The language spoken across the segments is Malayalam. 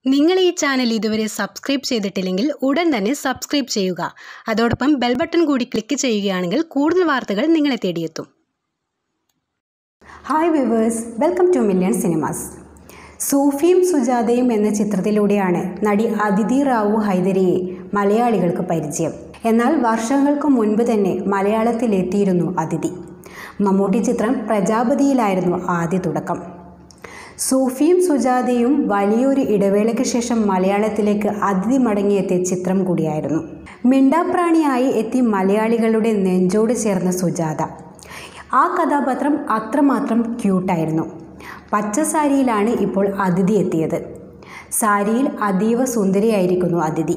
നിങ്ങൾ ഈ ചാനൽ ഇതുവരെ സബ്സ്ക്രൈബ് ചെയ്തിട്ടില്ലെങ്കിൽ ഉടൻ തന്നെ സബ്സ്ക്രൈബ് ചെയ്യുക അതോടൊപ്പം ബെൽ ബട്ടൺ കൂടി ക്ലിക്ക് ചെയ്യുകയാണെങ്കിൽ കൂടുതൽ വാർത്തകൾ നിങ്ങളെ തേടിയെത്തും hi viewers welcome to million cinemas Sufiyum Sujathayum എന്ന ചിത്രത്തിലൂടെയാണ് നടി അതിഥി റാവു ഹൈദരിയെ മലയാളികൾക്ക് പരിചയം എന്നാൽ വർഷങ്ങൾക്ക് മുൻപ് തന്നെ മലയാളത്തിലെത്തിയിരുന്നു അതിഥി മമ്മൂട്ടി ചിത്രം പ്രജാപതിയിലായിരുന്നു ആദ്യ തുടക്കം സൂഫിയും സുജാതയും വലിയൊരു ഇടവേളയ്ക്ക് ശേഷം മലയാളത്തിലേക്ക് അതിഥി മടങ്ങിയെത്തിയ ചിത്രം കൂടിയായിരുന്നു മിണ്ടാപ്രാണിയായി എത്തി മലയാളികളുടെ നെഞ്ചോട് ചേർന്ന സുജാത ആ കഥാപാത്രം അത്രമാത്രം ക്യൂട്ടായിരുന്നു പച്ച സാരിയിലാണ് ഇപ്പോൾ അതിഥി എത്തിയത് സാരിയിൽ അതീവ സുന്ദരിയായിരിക്കുന്നു അതിഥി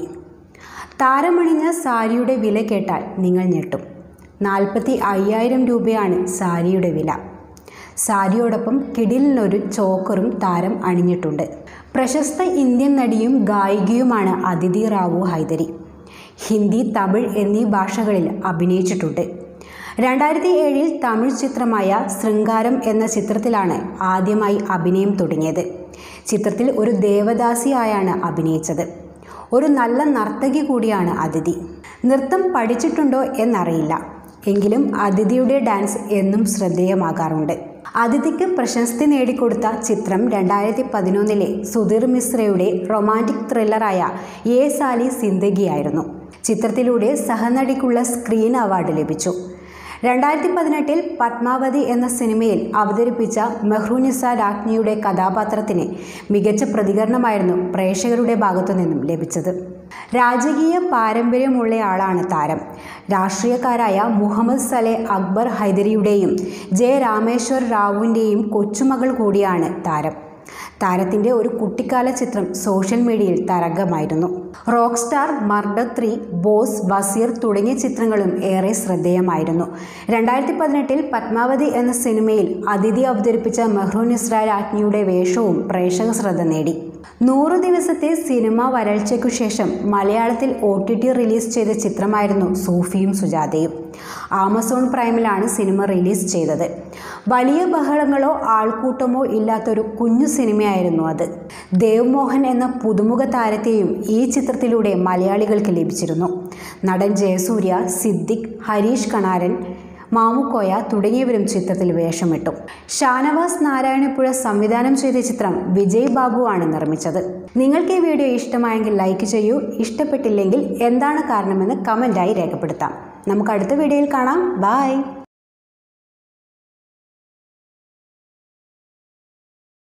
താരമണിഞ്ഞ സാരിയുടെ വില കേട്ടാൽ നിങ്ങൾ ഞെട്ടും നാൽപ്പത്തി അയ്യായിരം രൂപയാണ് സാരിയുടെ വില സാരിയോടൊപ്പം കിടിലിനൊരു ചോക്കറും താരം അണിഞ്ഞിട്ടുണ്ട് പ്രശസ്ത ഇന്ത്യൻ നടിയും ഗായികയുമാണ് അതിഥി റാവു ഹൈദരി ഹിന്ദി തമിഴ് എന്നീ ഭാഷകളിൽ അഭിനയിച്ചിട്ടുണ്ട് രണ്ടായിരത്തി ഏഴിൽ തമിഴ് ചിത്രമായ ശൃംഗാരം എന്ന ചിത്രത്തിലാണ് ആദ്യമായി അഭിനയം തുടങ്ങിയത് ചിത്രത്തിൽ ഒരു ദേവദാസിയായാണ് അഭിനയിച്ചത് ഒരു നല്ല നർത്തകി കൂടിയാണ് അതിഥി നൃത്തം പഠിച്ചിട്ടുണ്ടോ എന്നറിയില്ല എങ്കിലും അതിഥിയുടെ ഡാൻസ് എന്നും ശ്രദ്ധേയമാകാറുണ്ട് അതിഥിക്ക് പ്രശസ്തി നേടിക്കൊടുത്ത ചിത്രം രണ്ടായിരത്തി പതിനൊന്നിലെ സുധീർ മിശ്രയുടെ റൊമാൻറ്റിക് ത്രില്ലറായ ഏ സാലി സിന്ദഗിയായിരുന്നു ചിത്രത്തിലൂടെ സഹനടിക്കുള്ള സ്ക്രീൻ അവാർഡ് ലഭിച്ചു രണ്ടായിരത്തി പതിനെട്ടിൽ പത്മാവതി എന്ന സിനിമയിൽ അവതരിപ്പിച്ച മെഹ്റൂനിസ രാജ്ഞിയുടെ കഥാപാത്രത്തിന് മികച്ച പ്രതികരണമായിരുന്നു പ്രേക്ഷകരുടെ ഭാഗത്തു നിന്നും ലഭിച്ചത് രാജകീയ പാരമ്പര്യമുള്ളയാളാണ് താരം രാഷ്ട്രീയക്കാരായ മുഹമ്മദ് സലെ അക്ബർ ഹൈദരിയുടെയും ജെ രാമേശ്വർ റാവുവിൻ്റെയും കൊച്ചുമകൾ കൂടിയാണ് താരം താരത്തിൻ്റെ ഒരു കുട്ടിക്കാല ചിത്രം സോഷ്യൽ മീഡിയയിൽ തരംഗമായിരുന്നു rock star murder three boss Wazir തുടങ്ങിയ ചിത്രങ്ങളും ഏറെ ശ്രദ്ധേയമായിരുന്നു രണ്ടായിരത്തി പതിനെട്ടിൽ പത്മാവതി എന്ന സിനിമയിൽ അതിഥി അവതരിപ്പിച്ച മെഹ്റൂൻ ഇസ്ര രാജ്ഞിയുടെ വേഷവും പ്രേക്ഷക ശ്രദ്ധ നേടി നൂറ് ദിവസത്തെ സിനിമ വരൾച്ചയ്ക്കു ശേഷം മലയാളത്തിൽ ഒ ടി ടി റിലീസ് ചെയ്ത ചിത്രമായിരുന്നു സൂഫിയും സുജാതയും ആമസോൺ പ്രൈമിലാണ് സിനിമ റിലീസ് ചെയ്തത് വലിയ ബഹളങ്ങളോ ആൾക്കൂട്ടമോ ഇല്ലാത്തൊരു കുഞ്ഞു സിനിമയായിരുന്നു അത് ദേവ് മോഹൻ എന്ന പുതുമുഖ താരത്തെയും ഈ ചിത്രത്തിലൂടെ മലയാളികൾക്ക് ലഭിച്ചിരുന്നു നടൻ ജയസൂര്യ സിദ്ദിഖ് ഹരീഷ് കണാരൻ മാമുക്കോയ തുടങ്ങിയവരും ചിത്രത്തിൽ വേഷമിട്ടു ഷാനവാസ് നാരായണപ്പുഴ സംവിധാനം ചെയ്ത ചിത്രം വിജയ് ബാബു ആണ് നിർമ്മിച്ചത് നിങ്ങൾക്ക് ഈ വീഡിയോ ഇഷ്ടമായെങ്കിൽ ലൈക്ക് ചെയ്യൂ ഇഷ്ടപ്പെട്ടില്ലെങ്കിൽ എന്താണ് കാരണമെന്ന് കമൻറ്റായി രേഖപ്പെടുത്താം നമുക്ക് അടുത്ത വീഡിയോയിൽ കാണാം ബായ്